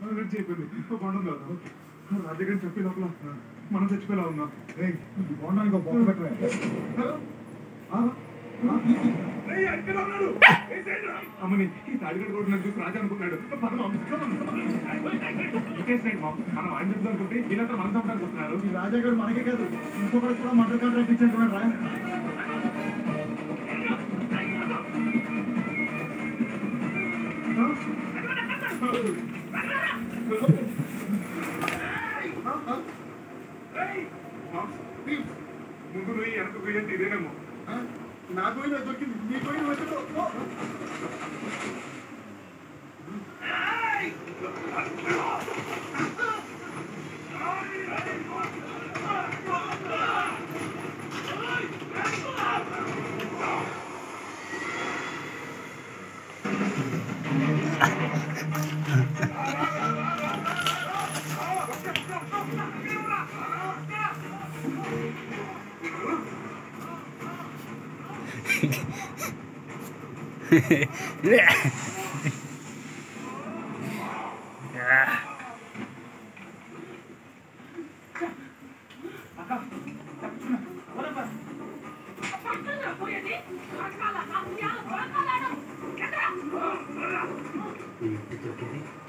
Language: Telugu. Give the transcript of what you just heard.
వెయిట్ చేయకండి బాగుండం కాదు రాజగారిని చెప్పే లోపల మనం చచ్చిపోయేలా ఉన్నాం బాగుండానికి బొమ్మ పెట్టమే అమ్మని ఈ తాడిగడ రోడ్డు నన్ను చూసి రాజా అనుకున్నాడు పదం మనం ఆయన చెప్తాం అనుకుంటే వీళ్ళంతా మనం చంపడానికి వస్తున్నారు ఈ రాజా గారు మనకే కాదు ఇంకొకరికి కూడా మటర్ కాంట్రాక్ట్ ఇచ్చేట్టున్నాడు రా ముందు నువ్వు వెనక పోయేది ఇదేనేమో నా పోయిన దొరికింది నీ పోయిన వెతుకో ఇంటి దొరికింది